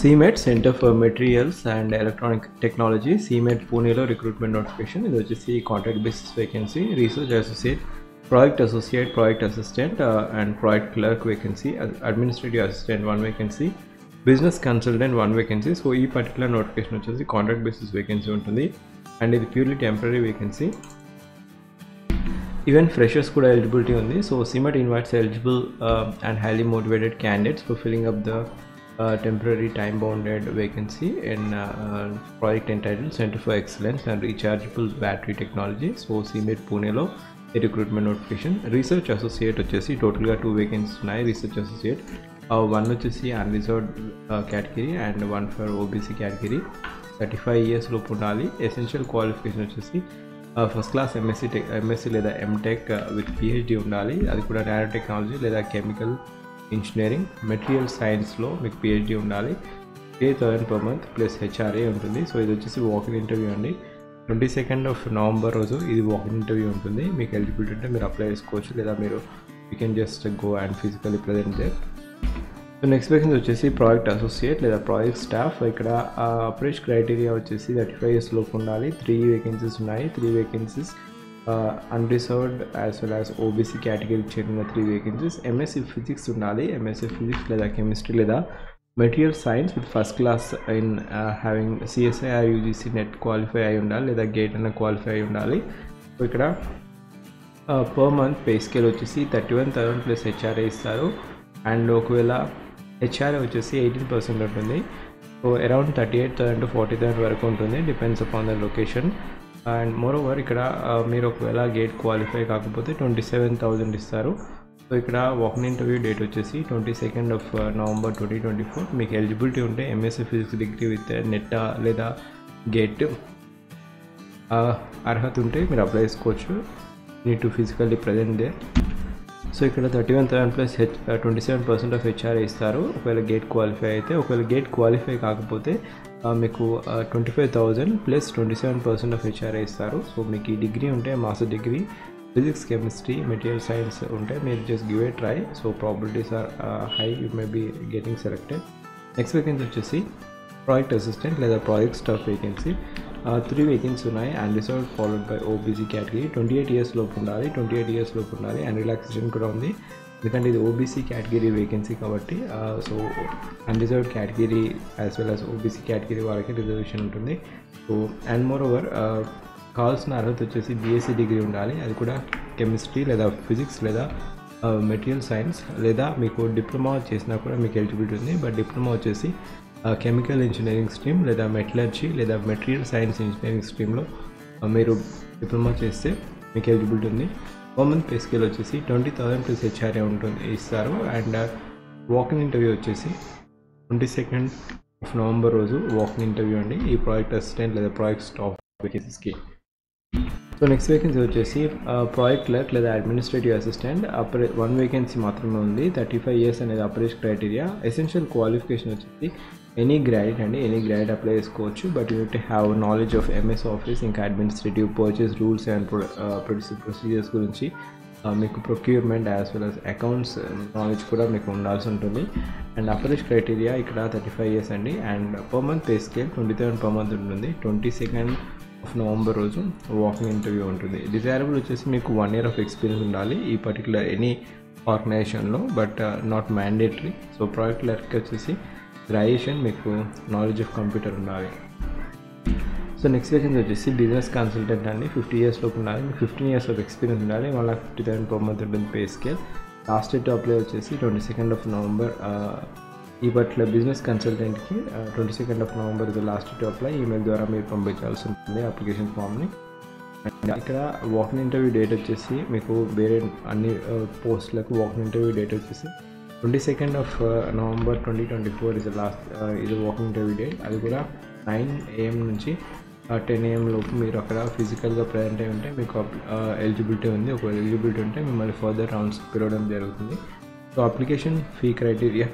సిమెట్ centre for materials and electronic technology CMET పూణేలో recruitment notification ఇది వచ్చేసి contract basis vacancy research associate project associate project assistant and project clerk vacancy administrative assistant one vacancy business consultant one vacancy so ఈ particular notification వచ్చేసి contract basis vacancy ఉంటుంది and ఇది purely temporary vacancy even freshers కూడా eligibility ఉంది so CMET invites eligible and highly motivated candidates for filling up the temporary time bounded vacancy and project entitle centre for excellence and rechargeable battery technology so CMET పూణేలో ఈ recruitment notification research associate వచ్చేసి టోటల్గా two vacancies ఉన్నాయి research associate one వచ్చేసి unreserved category and one for OBC category thirty five years లోపు ఉండాలి essential qualification వచ్చేసి first class MSc tech MSc లేదా ఎంటెక్ విత్ పిహెచ్డి ఉండాలి అది కూడా నానో టెక్నాలజీ లేదా కెమికల్ ఇంజనీరింగ్ మెటీరియల్ సైన్స్లో మీకు పిహెచ్డి ఉండాలి a thousand per month plus HRA ఉంటుంది సో ఇది వచ్చేసి వాకింగ్ ఇంటర్వ్యూ అండి ట్వంటీ సెకండ్ ఆఫ్ నవంబర్ రోజు ఇది వాకింగ్ ఇంటర్వ్యూ ఉంటుంది మీకు ఎలిజిబిలిటీ ఉంటే మీరు అప్లై చేసుకోవచ్చు లేదా మీరు you can just go and physically present there so next vacancy వచ్చేసి ప్రాజెక్ట్ అసోసియేట్ లేదా ప్రాజెక్ట్ స్టాఫ్ ఇక్కడ అప్రోచ్ క్రైటీరియా వచ్చేసి థర్టీ ఫైవ్ ఇయర్స్ లోపు ఉండాలి త్రీ వేకెన్సీస్ ఉన్నాయి three vacancies unreserved as well as OBC కేటగిరీకి చెందిన త్రీ వేకెన్సీస్ ఎంఎస్సీ ఫిజిక్స్ ఉండాలి ఎంఎస్సీ ఫిజిక్స్ లేదా కెమిస్ట్రీ లేదా material science with first class in having CSIR UGC NET qualify అయి ఉండాలి లేదా గేట్ అన్న క్వాలిఫై అయి ఉండాలి సో ఇక్కడ పర్ మంత్ పే స్కేల్ వచ్చేసి thirty one thousand plus HRA ఇస్తారు అండ్ ఒకవేళ హెచ్ఆర్ఏ వచ్చేసి ఎయిటీన్ పర్సెంట్ ఉంటుంది so around thirty eight thousand to forty thousand వరకు ఉంటుంది depends upon the location and moreover ఇక్కడ మీరు ఒకవేళ గేట్ క్వాలిఫై కాకపోతే ట్వంటీ సెవెన్ థౌజండ్ ఇస్తారు సో ఇక్కడ వాకింగ్ ఇంటర్వ్యూ డేట్ వచ్చేసి twenty second of November twenty twenty four మీకు ఎలిజిబిలిటీ ఉంటే MSc physics degree with net లేదా గేట్ అర్హత ఉంటే మీరు అప్లై చేసుకోవచ్చు need to physically present there so ఇక్కడ thirty one thousand plus H twenty seven percent of HR ఇస్తారు ఒకవేళ గేట్ క్వాలిఫై అయితే ఒకవేళ గేట్ క్వాలిఫై కాకపోతే మీకు twenty five thousand plus twenty seven percent of HR ఇస్తారు సో మీకు ఈ డిగ్రీ ఉంటే master degree physics chemistry material science ఉంటే మీరు just give a try so probabilities are high you may be getting selected next vacancy వచ్చేసి project assistant లేదా project staff vacancy three vacancy ఉన్నాయి and reserve followed by OBC category twenty eight years లోపు ఉండాలి twenty eight years లోపు ఉండాలి and relaxation కూడా ఉంది ఎందుకంటే ఇది ఓబీసీ కేటగిరీ వేకెన్సీ కాబట్టి so unreserved category as well as OBC category వాళ్ళకి రిజర్వేషన్ ఉంటుంది సో అండ్ మోర్ ఓవర్ కావాల్సిన అర్హత వచ్చేసి బీఎస్సీ డిగ్రీ ఉండాలి అది కూడా కెమిస్ట్రీ లేదా ఫిజిక్స్ లేదా మెటీరియల్ సైన్స్ లేదా మీకు డిప్లొమా చేసినా కూడా మీకు ఎలిజిబిలిటీ ఉంది బట్ డిప్లొమా వచ్చేసి కెమికల్ ఇంజనీరింగ్ స్ట్రీమ్ లేదా మెటలర్జీ లేదా మెటీరియల్ సైన్స్ ఇంజనీరింగ్ స్ట్రీమ్లో మీరు డిప్లొమా చేస్తే మీకు ఎలిజిబిలిటీ ఉంది వన్ మంత్ పే స్కేల్ వచ్చేసి ట్వంటీ థౌసండ్ ప్లస్ హెచ్ఆర్ఏ ఉంటుంది ఇస్తారు అండ్ వాకింగ్ ఇంటర్వ్యూ వచ్చేసి ట్వంటీ సెకండ్ ఆఫ్ నవంబర్ రోజు వాకింగ్ ఇంటర్వ్యూ అండి ఈ ప్రాజెక్ట్ అసిస్టెంట్ లేదా ప్రాజెక్ట్ స్టాఫ్ వేకెన్సీస్కి సో నెక్స్ట్ వేకెన్సీ వచ్చేసి ప్రాజెక్ట్ క్లర్క్ లేదా administrative assistant upper age one vacancy మాత్రమే ఉంది థర్టీ ఫైవ్ ఇయర్స్ అనేది అపరేజ్ క్రైటీరియా ఎసెన్షియల్ క్వాలిఫికేషన్ వచ్చేసి ఎనీ గ్రాడ్యుయేట్ అండి ఎనీ గ్రాడ్యుయేట్ అప్లై చేసుకోవచ్చు but you to have knowledge of MS Office ఇంకా administrative purchase rules and procedures గురించి మీకు procurement as well as accounts knowledge కూడా మీకు ఉండాల్సి ఉంటుంది అండ్ అపరేజ్ క్రైటీరియా ఇక్కడ థర్టీ ఫైవ్ ఇయర్స్ అండి and per month pay scale twenty thousand per month ఉంటుంది ట్వంటీ సెకండ్ ఆఫ్ నవంబర్ రోజు వాకింగ్ ఇంటర్వ్యూ ఉంటుంది డిజైరబుల్ వచ్చేసి మీకు వన్ ఇయర్ ఆఫ్ ఎక్స్పీరియన్స్ ఉండాలి ఈ పర్టికులర్ ఎనీ ఆర్గనైజేషన్లో but not mandatory so project clerk వచ్చేసి గ్రాడ్యుయేషన్ మీకు నాలెడ్జ్ ఆఫ్ కంప్యూటర్ ఉండాలి సో నెక్స్ట్ వేకెన్సీ వచ్చేసి బిజినెస్ కన్సల్టెంట్ అండి ఫిఫ్టీ ఇయర్స్ లోపు ఉండాలి మీకు ఫిఫ్టీన్ ఇయర్స్ ఆఫ్ ఎక్స్పీరియన్స్ ఉండాలి one lakh fifty thousand per month ఉంటుంది pay scale last date apply వచ్చేసి ట్వంటీ సెకండ్ ఆఫ్ నవంబర్ ఈ పట్ల బిజినెస్ కన్సల్టెంట్కి ట్వంటీ సెకండ్ ఆఫ్ నవంబర్ ఇది లాస్ట్ డేట్ అప్లై ఈమెయిల్ ద్వారా మీరు పంపించాల్సి ఉంటుంది అప్లికేషన్ ఫామ్ని అండ్ ఇక్కడ వాకింగ్ ఇంటర్వ్యూ డేట్ వచ్చేసి మీకు వేరే అన్ని పోస్టులకు వాకింగ్ ఇంటర్వ్యూ డేట్ వచ్చేసి twenty second of November twenty twenty four is last ఇది వాకింగ్ ఇంటర్వ్యూ డేట్ అది కూడా నైన్ ఏఎం నుంచి టెన్ ఏఎం లోపు మీరు అక్కడ ఫిజికల్గా ప్రజెంట్ అయి ఉంటే మీకు ఎలిజిబిలిటీ ఉంది ఒకవేళ ఎలిజిబిలిటీ ఉంటే మిమ్మల్ని ఫర్దర్ రౌండ్స్ పిలవడం జరుగుతుంది so application fee criteria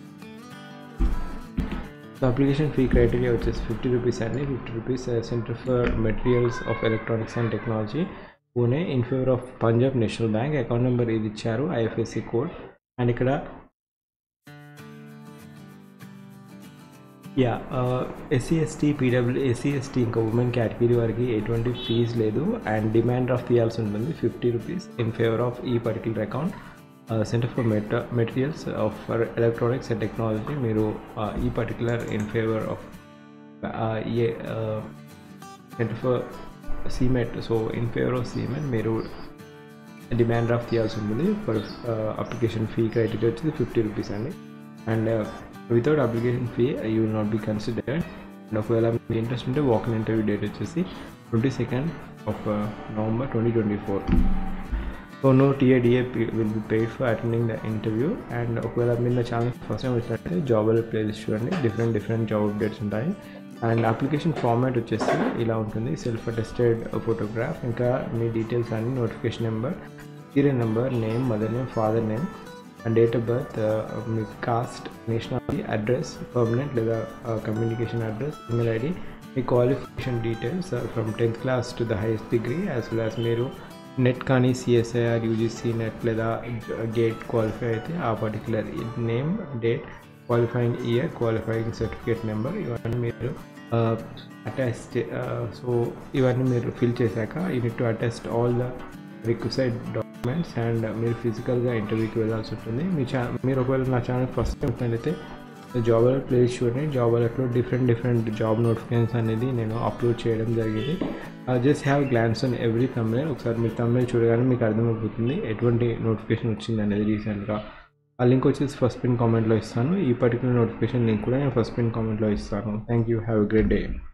so application fee criteria వచ్చేసి ఫిఫ్టీ రూపీస్ అండి fifty rupees centre for materials of electronics and technology Pune in favour of Punjab national bank account number ఇది ఇచ్చారు ఐఎఫ్ఎస్సి కోడ్ అండ్ ఇక్కడ yeah SC ST PW SC ST ఇంకా women category వారికి ఎటువంటి fees లేదు and demand of తీయాల్సి ఉంటుంది fifty rupees in favour of ఈ పర్టికులర్ అకౌంట్ సెంటర్ ఫర్ మెట materials of for electronics and technology మీరు uh, ఈ particular in favour of a centre for CMET so in favour of CMET మీరు demand draft తీయాల్సి ఉంటుంది for application fee criteria వచ్చేది fifty rupees అండి and without application fee you will not be considered and ఒకవేళ మీకు interest ఉంటే walking interview date వచ్చేసి twenty second of November twenty twenty four so no TA DA will be paid for attending the interview and ఒకవేళ మీరు నా channel first time వచ్చినట్లయితే job playlist చూడండి different different job updates ఉంటాయి and application format వచ్చేసి ఇలా ఉంటుంది సెల్ఫ్ అటెస్టెడ్ ఫోటోగ్రాఫ్ ఇంకా మీ డీటెయిల్స్ అన్ని notification number serial number name mother name father name and date of birth మీ కాస్ట్ నేషనాలిటీ అడ్రస్ పర్మనెంట్ లేదా కమ్యూనికేషన్ అడ్రస్ ఈమెయిల్ ఐడి మీ qualification details from tenth class to the highest degree as well as మీరు NET కానీ CSIR UGC net లేదా GATE qualify అయితే ఆ particular name date qualifying year qualifying certificate number ఇవన్నీ మీరు attest so ఇవన్నీ మీరు ఫిల్ చేశాక you need to attest all the required documents and మీరు ఫిజికల్గా ఇంటర్వ్యూకి వెళ్ళాల్సి ఉంటుంది మీ ఛా మీరు ఒకవేళ నా ఛానల్ ఫస్ట్ టైం వచ్చినట్లయితే జాబ్ అలర్ట్ ప్లేస్ చూడండి జాబ్ అలర్ట్లో డిఫరెంట్ డిఫరెంట్ జాబ్ నోటిఫికేషన్స్ అనేది నేను అప్లోడ్ చేయడం జరిగింది just have glance on every తమిళ ఒకసారి మీరు తమిళ చూడగానే మీకు అర్థమైపోతుంది ఎటువంటి నోటిఫికేషన్ వచ్చింది అనేది రీసెంట్గా ఆ లింక్ వచ్చేసి ఫస్ట్ పిన్ కామెంట్లో ఇస్తాను ఈ పర్టికులర్ నోటిఫికేషన్ లింక్ కూడా నేను ఫస్ట్ పిన్ కామెంట్లో ఇస్తాను thank you have a great day